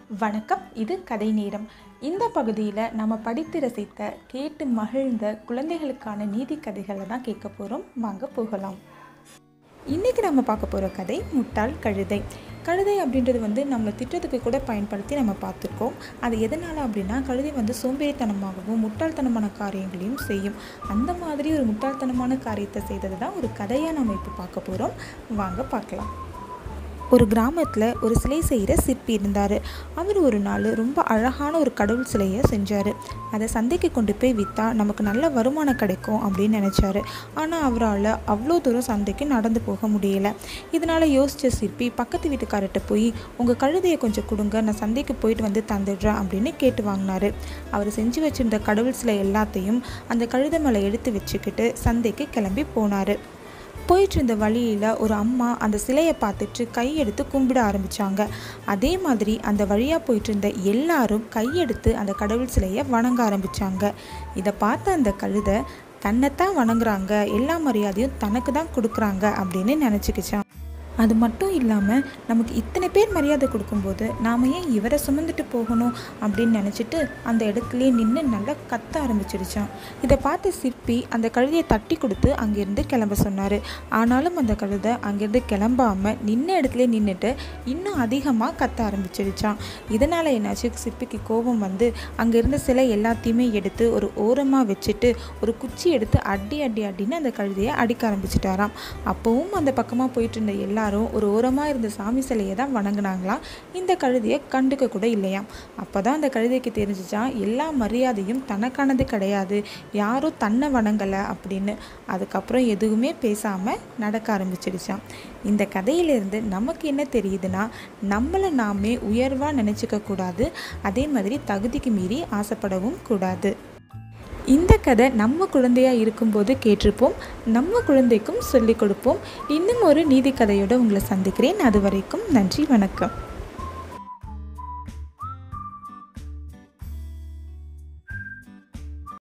வணக்கம் இது கதை நேரம் இந்த பகுதியில் நம்ம படித்து ரசித்த கேட்டு மகிழ்ந்த குழந்தைகளுக்கான நீதி கதைகளை தான் கேட்க போகிறோம் வாங்க போகலாம் இன்றைக்கி நம்ம பார்க்க போகிற கதை முட்டாள் கழுதை கழுதை அப்படின்றது வந்து நம்மளை திட்டத்துக்கு கூட பயன்படுத்தி நம்ம பார்த்துருக்கோம் அது எதனால் அப்படின்னா கழுதை வந்து சோம்பேறித்தனமாகவும் முட்டாள்தனமான காரியங்களையும் செய்யும் அந்த மாதிரி ஒரு முட்டாள்தனமான காரியத்தை செய்தது தான் ஒரு கதையாக நம்ம இப்போ பார்க்க போகிறோம் வாங்க பார்க்கலாம் ஒரு கிராமத்தில் ஒரு சிலை செய்கிற சிற்பி இருந்தார் அவர் ஒரு நாள் ரொம்ப அழகான ஒரு கடவுள் சிலையை செஞ்சார் அதை சந்தைக்கு கொண்டு போய் விற்றா நமக்கு நல்ல வருமானம் கிடைக்கும் அப்படின்னு நினச்சாரு ஆனால் அவரால் அவ்வளோ தூரம் சந்தைக்கு நடந்து போக முடியல இதனால் யோசித்த சிற்பி பக்கத்து வீட்டுக்காரர்கிட்ட போய் உங்கள் கழுதையை கொஞ்சம் கொடுங்க நான் சந்தைக்கு போயிட்டு வந்து தந்துடுறேன் அப்படின்னு கேட்டு வாங்கினாரு அவர் செஞ்சு வச்சிருந்த கடவுள் சிலை எல்லாத்தையும் அந்த கழுதை மேலே எடுத்து வச்சுக்கிட்டு சந்தைக்கு கிளம்பி போனார் போயிட்டு இருந்த வழியில் ஒரு அம்மா அந்த சிலையை பார்த்துட்டு கையெடுத்து கும்பிட ஆரம்பித்தாங்க அதே மாதிரி அந்த வழியாக போயிட்டு இருந்த எல்லாரும் கையெடுத்து அந்த கடவுள் சிலையை வணங்க ஆரம்பித்தாங்க இதை பார்த்த அந்த கழுதை தன்னைத்தான் வணங்குறாங்க எல்லா மரியாதையும் தனக்கு தான் கொடுக்குறாங்க அப்படின்னு நினச்சிக்கிச்சான் அது மட்டும் இல்லாமல் நமக்கு இத்தனை பேர் மரியாதை கொடுக்கும்போது நாம் ஏன் இவரை சுமந்துட்டு போகணும் அப்படின்னு நினச்சிட்டு அந்த இடத்துலயே நின்று நல்லா கத்த ஆரம்பிச்சிருச்சான் இதை பார்த்த சிற்பி அந்த கழுதையை தட்டி கொடுத்து அங்கேருந்து கிளம்ப சொன்னார் ஆனாலும் அந்த கழுதை அங்கேருந்து கிளம்பாமல் நின்ன இடத்துல நின்றுட்டு இன்னும் அதிகமாக கத்த ஆரம்பிச்சிருச்சான் இதனால் என்னாச்சு சிற்பிக்கு கோபம் வந்து அங்கே இருந்த சிலை எல்லாத்தையுமே எடுத்து ஒரு ஓரமாக வச்சுட்டு ஒரு குச்சி எடுத்து அடி அடி அடின்னு அந்த கழுதையை அடிக்க ஆரம்பிச்சிட்டாராம் அப்போவும் அந்த பக்கமாக போயிட்டு இருந்த எல்லாரும் ஒரு ஓரமாக இருந்த சாமி சிலையை தான் வணங்குனாங்களாம் இந்த கழுதையை கண்டுக்க கூட இல்லையாம் அப்போ தான் அந்த கழுதைக்கு தெரிஞ்சிச்சான் எல்லா மரியாதையும் தனக்கானது கிடையாது யாரும் தன்னை வணங்கலை அப்படின்னு அதுக்கப்புறம் எதுவுமே பேசாமல் நடக்க ஆரம்பிச்சிடுச்சான் இந்த கதையிலேருந்து நமக்கு என்ன தெரியுதுன்னா நம்மளை நாமே உயர்வாக நினச்சிக்க கூடாது அதே மாதிரி தகுதிக்கு மீறி ஆசைப்படவும் கூடாது இந்த கதை நம்ம குழந்தையாக இருக்கும்போது கேட்டிருப்போம் நம்ம குழந்தைக்கும் சொல்லிக் கொடுப்போம் இன்னும் ஒரு நீதி கதையோடு உங்களை சந்திக்கிறேன் அது வரைக்கும் நன்றி வணக்கம்